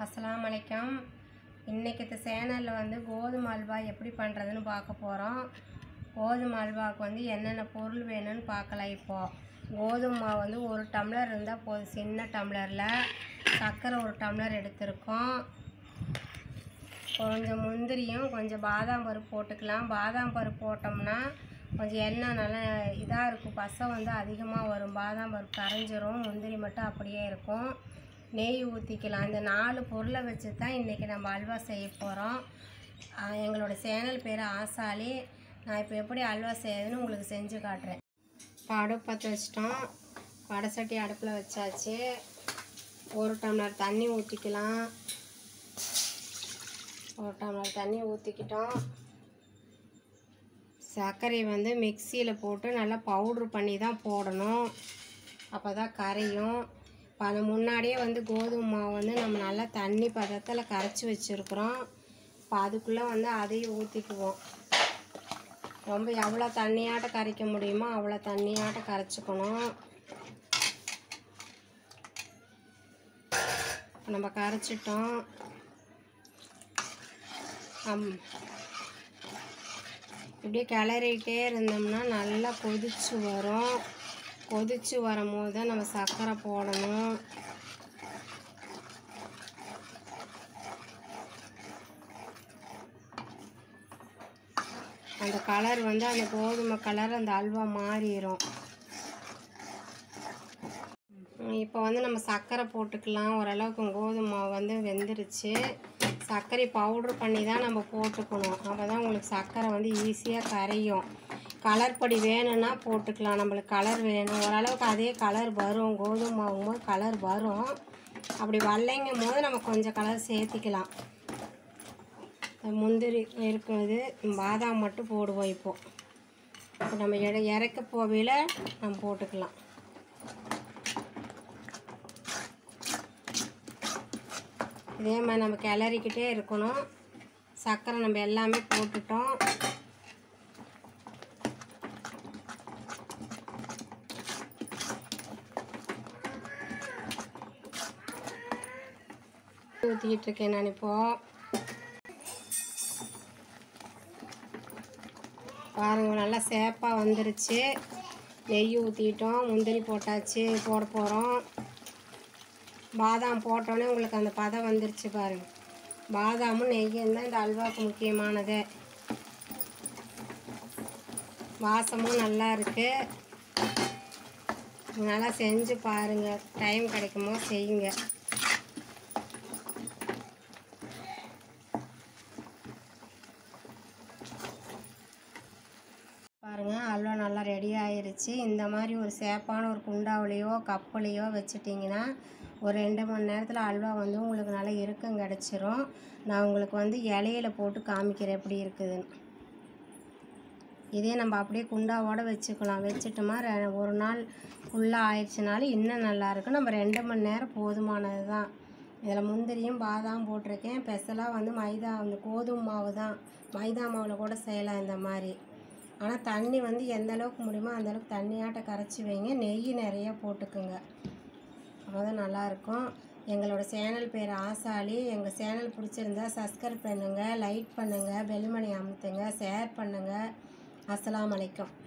அஸ்ஸலாமு அலைக்கும் இன்றைக்கி இந்த சேனலில் வந்து கோதுமை அல்வா எப்படி பண்ணுறதுன்னு பார்க்க போகிறோம் கோதுமை அல்வாவுக்கு வந்து என்னென்ன பொருள் வேணும்னு பார்க்கலாம் இப்போது கோதுமை மாவு வந்து ஒரு டம்ளர் இருந்தால் போதும் சின்ன டம்ளரில் சர்க்கரை ஒரு டம்ளர் எடுத்திருக்கோம் கொஞ்சம் முந்திரியும் கொஞ்சம் பாதாம் பருப்பு போட்டுக்கலாம் பாதாம் பருப்பு போட்டோம்னா கொஞ்சம் எண்ணெய் நல்லா இதாக இருக்கும் பசை வந்து அதிகமாக வரும் பாதாம் பருப்பு கரைஞ்சிரும் முந்திரி மட்டும் அப்படியே இருக்கும் நெய் ஊற்றிக்கலாம் இந்த நாலு பொருளை வச்சு தான் இன்றைக்கி நம்ம அல்வா செய்ய போகிறோம் எங்களோட சேனல் பேர் ஆசாலி நான் இப்போ எப்படி அல்வா செய்யறதுன்னு உங்களுக்கு செஞ்சு காட்டுறேன் இப்போ அடுப்பு பற்ற வச்சிட்டோம் வடை சட்டி அடுப்பில் வச்சாச்சு ஒரு டம்ளர் தண்ணி ஊற்றிக்கலாம் ஒரு டம்ளர் தண்ணி ஊற்றிக்கிட்டோம் சர்க்கரையை வந்து மிக்சியில் போட்டு நல்லா பவுட்ரு பண்ணி தான் போடணும் அப்போ தான் கரையும் இப்போ அது முன்னாடியே வந்து கோதுமை மாவு வந்து நம்ம நல்லா தண்ணி பதத்தில் கரைச்சி வச்சுருக்குறோம் இப்போ அதுக்குள்ளே வந்து அதையும் ஊற்றிக்குவோம் ரொம்ப எவ்வளோ தண்ணியாட்ட கரைக்க முடியுமோ அவ்வளோ தண்ணியாட்ட கரைச்சிக்கணும் நம்ம கரைச்சிட்டோம் அம் இப்படியே கிளறிட்டே இருந்தோம்னா நல்லா கொதிச்சு வரும் கொதிச்சு வரும்போது தான் நம்ம சர்க்கரை போடணும் அந்த கலர் வந்து அந்த கோதுமை கலர் அந்த அல்வா மாறிடும் இப்போ வந்து நம்ம சர்க்கரை போட்டுக்கலாம் ஓரளவுக்கு கோதுமை மாவு வந்து வெந்துருச்சு சர்க்கரை பவுட்ரு பண்ணி தான் நம்ம போட்டுக்கணும் அப்போ தான் உங்களுக்கு சர்க்கரை வந்து ஈஸியாக கரையும் கலர் பொடி வேணும்னா போட்டுக்கலாம் நம்மளுக்கு கலர் வேணும் ஓரளவுக்கு அதே கலர் வரும் கோதுமை மாவும் போது கலர் வரும் அப்படி வரலைங்கும் போது நம்ம கொஞ்சம் கலர் சேர்த்திக்கலாம் முந்திரி இருக்கிறது பாதாம் மட்டும் போடுவோம் இப்போது இப்போ நம்ம இட இறக்க போவையில் நம்ம போட்டுக்கலாம் இதே மாதிரி நம்ம கிளறிக்கிட்டே இருக்கணும் சர்க்கரை நம்ம எல்லாமே போட்டுட்டோம் ஊற்றிக்கிட்டு இருக்கேன் நான் இப்போ பாருங்க நல்லா சேப்பாக வந்துருச்சு நெய் ஊற்றிட்டோம் முந்திரி போட்டாச்சு போட போகிறோம் பாதாம் போட்டோன்னே உங்களுக்கு அந்த பதம் வந்துருச்சு பாருங்க பாதாமும் நெய்யும் தான் இந்த அல்வாவுக்கு முக்கியமானது வாசமும் நல்லா இருக்கு நல்லா செஞ்சு பாருங்க டைம் கிடைக்குமோ செய்யுங்க பாருங்க அல்வா நல்லா ரெடி ஆயிருச்சு இந்த மாதிரி ஒரு சேப்பான ஒரு குண்டாவிலையோ கப்புலையோ வச்சுட்டிங்கன்னா ஒரு ரெண்டு மணி நேரத்தில் அல்வா வந்து உங்களுக்கு நல்லா இறுக்கம் கிடச்சிரும் நான் உங்களுக்கு வந்து இலையில போட்டு காமிக்கிறேன் எப்படி இருக்குதுன்னு இதே நம்ம அப்படியே குண்டாவோட வச்சுக்கலாம் வச்சுட்டோமா ரெ- ஒரு நாள் ஃபுல்லாக ஆயிடுச்சுனாலும் இன்னும் நல்லாயிருக்கும் நம்ம ரெண்டு மணி நேரம் போதுமானது தான் இதில் முந்திரியும் பாதாம் போட்டிருக்கேன் பெசலாக வந்து மைதா அந்த கோதுமை மாவு தான் மைதா மாவில் கூட செய்யலாம் இந்த மாதிரி ஆனால் தண்ணி வந்து எந்த அளவுக்கு முடியுமோ அந்த அளவுக்கு தண்ணியாட்ட கரைச்சி வைங்க நெய் நிறைய போட்டுக்குங்க அப்போ தான் நல்லாயிருக்கும் எங்களோட சேனல் பேர் ஆசாலி எங்கள் சேனல் பிடிச்சிருந்தா சப்ஸ்கிரைப் பண்ணுங்கள் லைக் பண்ணுங்கள் பெல்மணி அமுத்துங்க ஷேர் பண்ணுங்கள் அஸ்ஸலாமு அலைக்கும்